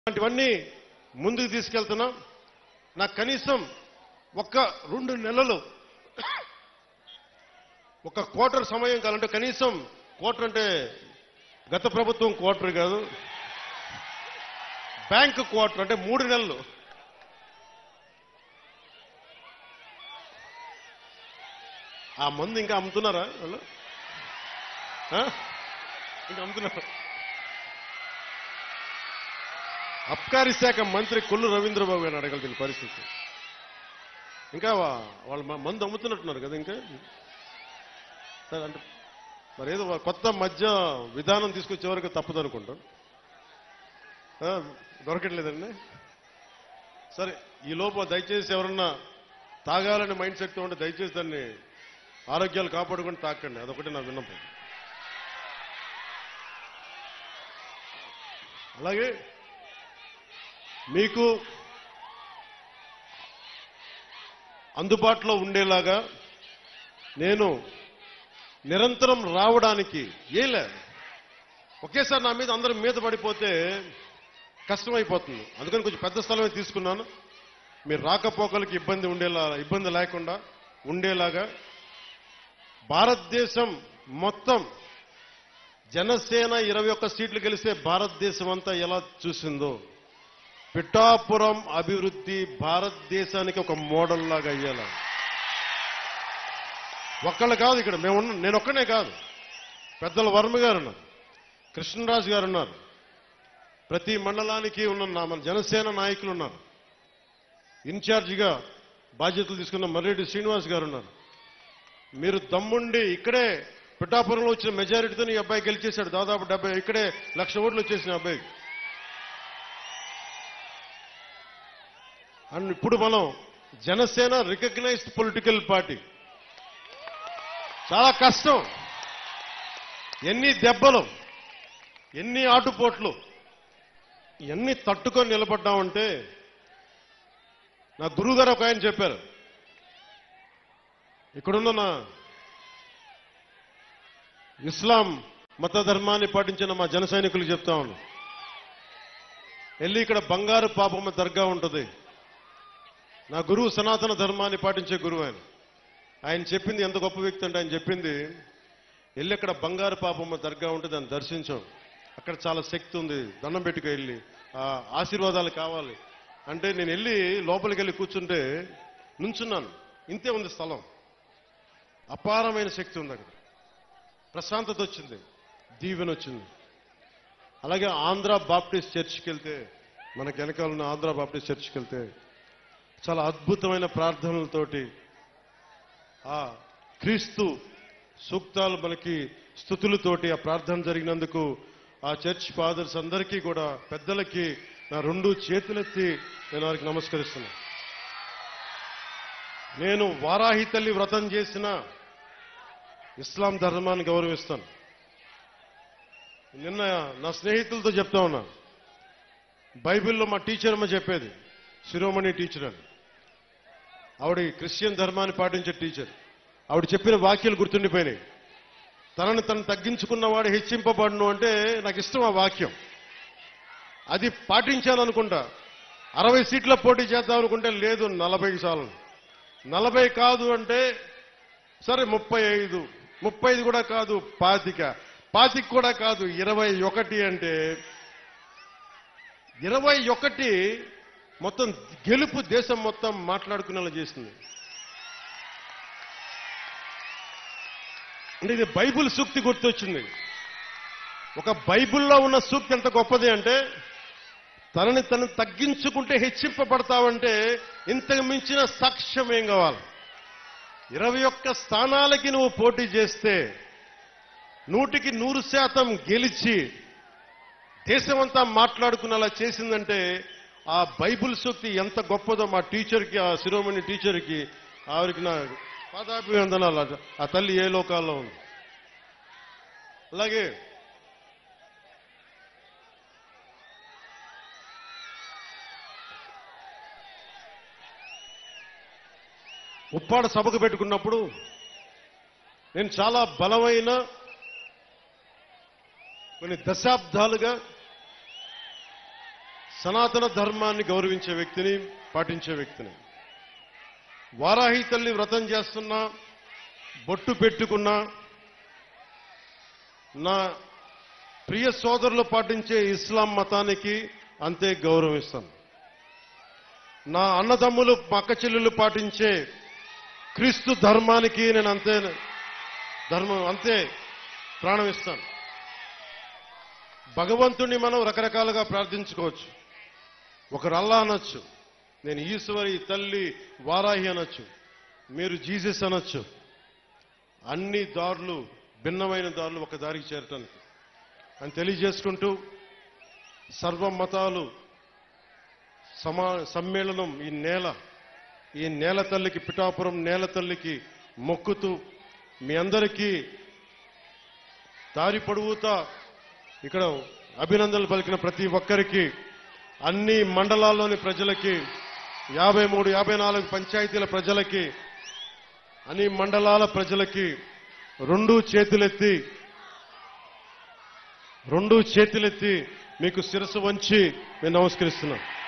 ఇలాంటివన్నీ ముందుకు తీసుకెళ్తున్నాం నాకు కనీసం ఒక్క రెండు నెలలు ఒక క్వార్టర్ సమయం కావాలంటే కనీసం క్వార్టర్ అంటే గత ప్రభుత్వం క్వార్టర్ కాదు బ్యాంక్ క్వార్టర్ అంటే మూడు నెలలు ఆ మందు ఇంకా అమ్ముతున్నారా వాళ్ళు ఆ? ఇంకా అమ్ముతున్నారు అబ్కారీ శాఖ మంత్రి కొల్లు రవీంద్రబాబు గారిని అడగల దీని పరిస్థితి ఇంకా వా- వాళ్ళు మ- మందు అమ్ముతున్నట్టున్నారు కదా ఇంకా సరే అంటే మరి ఏదో వా- కొత్త మధ్య విధానం తీసుకొచ్చే వరకు తప్పదు అనుకుంటాం ఆ, దొరకట్లేదండి సరే ఈ లోపు దయచేసి ఎవరన్నా తాగాలని మైండ్ సెట్తో ఉంటే దయచేసి దాన్ని ఆరోగ్యాలు కాపాడుకొని తాకండి అదొకటి నా విన్నపం అలాగే మీకు అందుబాటులో ఉండేలాగా నేను నిరంతరం రావడానికి ఏం లేదు ఒకేసారి నా మీద అందరం మీద పడిపోతే కష్టమైపోతుంది అందుకని కొంచెం పెద్ద స్థలమే తీసుకున్నాను మీరు రాకపోకలకి ఇబ్బంది ఉండేలా ఇబ్బంది లేకుండా ఉండేలాగా భారతదేశం మొత్తం జనసేన ఇరవై ఒక్క సీట్లు గెలిస్తే భారతదేశం అంతా ఎలా చూసిందో పిఠాపురం అభివృద్ధి భారతదేశానికి ఒక మోడల్ లాగా అయ్యేలా ఒక్కళ్ళు కాదు ఇక్కడ మేము ఉన్న- నేను ఒక్కనే కాదు పెద్దల వర్మ గారు ఉన్నారు కృష్ణరాజు గారు ఉన్నారు ప్రతి మండలానికి ఉన్న నా- మన జనసేన నాయకులు ఉన్నారు ఇన్ఛార్జిగా బాధ్యతలు తీసుకున్న మర్రెడ్డి శ్రీనివాస్ గారు ఉన్నారు మీరు దమ్ముండి ఇక్కడే పిఠాపురంలో వచ్చిన మెజారిటీతో ఈ అబ్బాయి గెలిచేశాడు దాదాపు డెబ్బై ఇక్కడే లక్ష ఓట్లు వచ్చేసిన అబ్బాయికి అండ్ ఇప్పుడు మనం జనసేన రికగ్నైజ్డ్ పొలిటికల్ పార్టీ చాలా కష్టం ఎన్ని దెబ్బలు ఎన్ని ఆటుపోట్లు ఇవన్నీ తట్టుకొని నిలబడ్డామంటే నా గురువు గారు ఒక ఆయన చెప్పారు ఇక్కడున్న నా ఇస్లాం మత ధర్మాన్ని పాటించిన మా జన సైనికులు చెప్తా ఉన్నా వెళ్ళి ఇక్కడ బంగారు పాపమ్మ దర్గా ఉంటుంది నా గురువు సనాతన ధర్మాన్ని పాటించే గురువు ఆయన ఆయన చెప్పింది ఎంత గొప్ప వ్యక్తి అంటే ఆయన చెప్పింది వెళ్ళి అక్కడ బంగారు పాపమ్మ దర్గా ఉంటే దాన్ని దర్శించాం అక్కడ చాలా శక్తి ఉంది దండం పెట్టుకు వెళ్ళి ఆ ఆశీర్వాదాలు కావాలి అంటే నేను వెళ్ళి లోపలికి వెళ్ళి కూర్చుంటే నుంచున్నాను ఇంతే ఉంది స్థలం అపారమైన శక్తి ఉంది అక్కడ ప్రశాంతత వచ్చింది దీవెన వచ్చింది అలాగే ఆంధ్ర బాప్టిస్ట్ చర్చ్కి వెళ్తే మనకి వెనకాల ఉన్న ఆంధ్ర బాప్టిస్ట్ చర్చ్కి వెళ్తే చాలా అద్భుతమైన ప్రార్థనలతోటి ఆ క్రీస్తు సూక్తాలు మనకి స్థుతులతోటి ఆ ప్రార్థన జరిగినందుకు ఆ చర్చ్ ఫాదర్స్ అందరికీ కూడా పెద్దలకి నా రెండు చేతులెత్తి నేను వారికి నమస్కరిస్తున్నాను నేను వారాహి తల్లి వ్రతం చేసిన ఇస్లాం ధర్మాన్ని గౌరవిస్తాను నిన్న నా స్నేహితులతో చెప్తా ఉన్నా బైబిల్లో మా టీచర్ అమ్మ చెప్పేది శిరోమణి టీచర్ అని ఆవిడ క్రిస్టియన్ ధర్మాన్ని పాటించే టీచర్ ఆవిడ చెప్పిన వాక్యాలు గుర్తుండిపోయినాయి తనను తను తగ్గించుకున్నవాడు హెచ్చింపబడును అంటే నాకు ఇష్టం ఆ వాక్యం అది పాటించాను అనుకుంటా అరవై సీట్ల పోటీ చేద్దాం అనుకుంటే లేదు నలభై చాలు నలభై కాదు అంటే సరే ముప్పై ఐదు ముప్పై ఐదు కూడా కాదు పాతిక పాతిక కూడా కాదు ఇరవై ఒకటి అంటే ఇరవై ఒకటి మొత్తం గెలుపు దేశం మొత్తం మాట్లాడుకునేలా చేసింది అంటే ఇది బైబిల్ సూక్తి గుర్తొచ్చింది ఒక బైబిల్లో ఉన్న సూక్తి ఎంత గొప్పది అంటే తనని తను తగ్గించుకుంటే హెచ్చింపబడతావంటే ఇంతకు మించిన సాక్ష్యం ఏం కావాలి ఇరవై ఒక్క స్థానాలకి నువ్వు పోటీ చేస్తే నూటికి నూరు శాతం గెలిచి దేశమంతా మాట్లాడుకునేలా చేసిందంటే ఆ బైబిల్ సూక్తి ఎంత గొప్పదో మా టీచర్కి ఆ శిరోమణి టీచర్కి ఆవిడకి నా పాదాభివందనాలు అట. ఆ తల్లి ఏ లోకాల్లో ఉంది అలాగే ఉప్పాడ సభకు పెట్టుకున్నప్పుడు నేను చాలా బలమైన కొన్ని దశాబ్దాలుగా సనాతన ధర్మాన్ని గౌరవించే వ్యక్తిని పాటించే వ్యక్తిని వారాహి తల్లి వ్రతం చేస్తున్నా బొట్టు పెట్టుకున్నా నా ప్రియ సోదరులు పాటించే ఇస్లాం మతానికి అంతే గౌరవిస్తాను నా అన్నదమ్ములు మా అక్క చెల్లెలు పాటించే క్రీస్తు ధర్మానికి నేను అంతే ధర్మం అంతే ప్రాణం ఇస్తాను భగవంతుణ్ణి మనం రకరకాలుగా ప్రార్థించుకోవచ్చు ఒకరు అల్లా అనొచ్చు నేను ఈశ్వరి తల్లి వారాహి అనొచ్చు మీరు జీసస్ అనొచ్చు అన్ని దారులు భిన్నమైన దారులు ఒక దారికి చేరటానికి అని తెలియజేసుకుంటూ సర్వ మతాలు సమా సమ్మేళనం ఈ నేల ఈ నేల తల్లికి పిఠాపురం నేల తల్లికి మొక్కుతూ మీ అందరికీ దారి పొడుగుతా ఇక్కడ అభినందనలు పలికిన ప్రతి ఒక్కరికి అన్ని మండలాల్లోని ప్రజలకి యాభై మూడు యాభై నాలుగు పంచాయతీల ప్రజలకి అన్ని మండలాల ప్రజలకి రెండు చేతులెత్తి రెండు చేతులెత్తి మీకు శిరస్సు వంచి నేను నమస్కరిస్తున్నాను